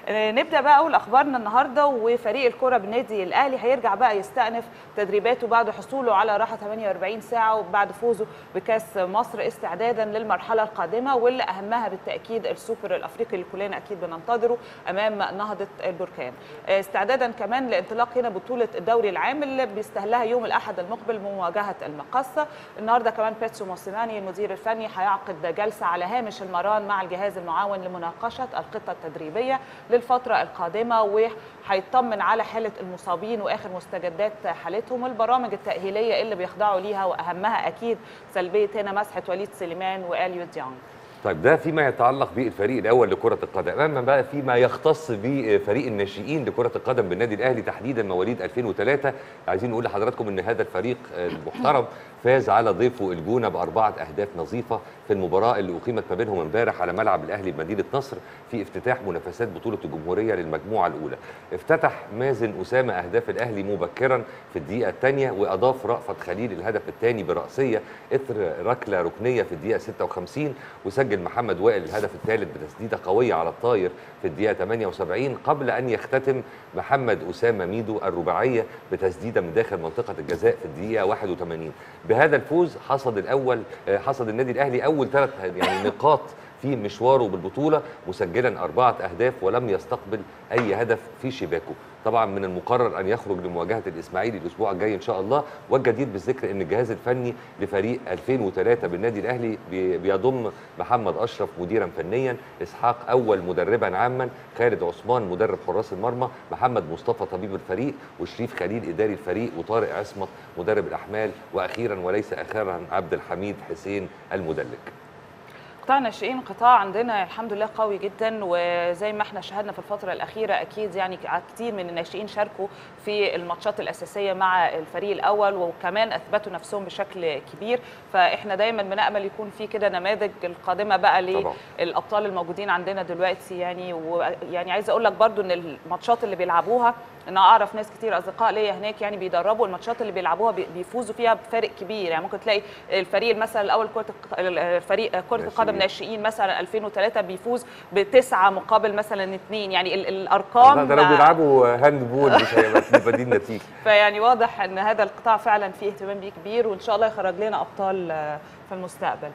آه، نبدا بقى اول اخبارنا النهارده وفريق الكره بالنادي الاهلي هيرجع بقى يستأنف تدريباته بعد حصوله على راحه 48 ساعه وبعد فوزه بكاس مصر استعدادا للمرحله القادمه واللي اهمها بالتاكيد السوبر الافريقي اللي كلنا اكيد بننتظره امام نهضه البركان آه، استعدادا كمان لانطلاق هنا بطوله الدوري العام اللي بيستهلها يوم الاحد المقبل مواجهه المقصه النهارده كمان بيتسو موسيماني المدير الفني هيعقد جلسه على هامش المران مع الجهاز المعاون لمناقشه الخطه التدريبيه للفتره القادمه وهيطمن على حاله المصابين واخر مستجدات حالتهم والبرامج التاهيليه اللي بيخضعوا ليها واهمها اكيد سلبيه هنا مسحه وليد سليمان واليو ديانج طيب ده فيما يتعلق بالفريق الاول لكره القدم اما بقى فيما يختص بفريق الناشئين لكره القدم بالنادي الاهلي تحديدا مواليد 2003 عايزين نقول لحضراتكم ان هذا الفريق المحترم فاز على ضيفه الجونه باربعه اهداف نظيفه في المباراه اللي اقيمت ما بينهم امبارح على ملعب الاهلي بمدينه نصر في افتتاح منافسات بطوله الجمهوريه للمجموعه الاولى افتتح مازن اسامه اهداف الاهلي مبكرا في الدقيقه الثانيه واضاف رأفت خليل الهدف الثاني براسيه اثر ركله ركنيه في الدقيقه 56 وسجل محمد وائل الهدف الثالث بتسديده قويه على الطاير في الدقيقه 78 قبل ان يختتم محمد اسامه ميدو الرباعيه بتسديده من داخل منطقه الجزاء في الدقيقه 81 بهذا الفوز حصد الاول حصد النادي الاهلي اول ثلاث يعني نقاط في مشواره بالبطوله مسجلا اربعه اهداف ولم يستقبل اي هدف في شباكه طبعا من المقرر ان يخرج لمواجهه الاسماعيلي الاسبوع الجاي ان شاء الله والجدير بالذكر ان الجهاز الفني لفريق 2003 بالنادي الاهلي بيضم محمد اشرف مديرا فنيا اسحاق اول مدربا عاما خالد عثمان مدرب حراس المرمى محمد مصطفى طبيب الفريق وشريف خليل اداري الفريق وطارق عصمت مدرب الاحمال واخيرا وليس اخيرا عبد الحميد حسين المدلك قطاع الناشئين قطاع عندنا الحمد لله قوي جدا وزي ما احنا شاهدنا في الفتره الاخيره اكيد يعني كتير من الناشئين شاركوا في الماتشات الاساسيه مع الفريق الاول وكمان اثبتوا نفسهم بشكل كبير فاحنا دايما بنامل يكون في كده نماذج القادمه بقى للابطال الموجودين عندنا دلوقتي يعني ويعني عايزه اقول لك برده ان الماتشات اللي بيلعبوها انا اعرف ناس كتير اصدقاء ليا هناك يعني بيدربوا الماتشات اللي بيلعبوها بيفوزوا فيها بفارق كبير يعني ممكن تلاقي الفريق مثلا الاول كره الفريق كره القدم ناشئين مثلا 2003 بيفوز بتسعه مقابل مثلا اثنين يعني الارقام ده لو بيلعبوا هاند بول مش هيبقى دي النتيجه فيعني واضح ان هذا القطاع فعلا فيه اهتمام بيه كبير وان شاء الله يخرج لنا ابطال في المستقبل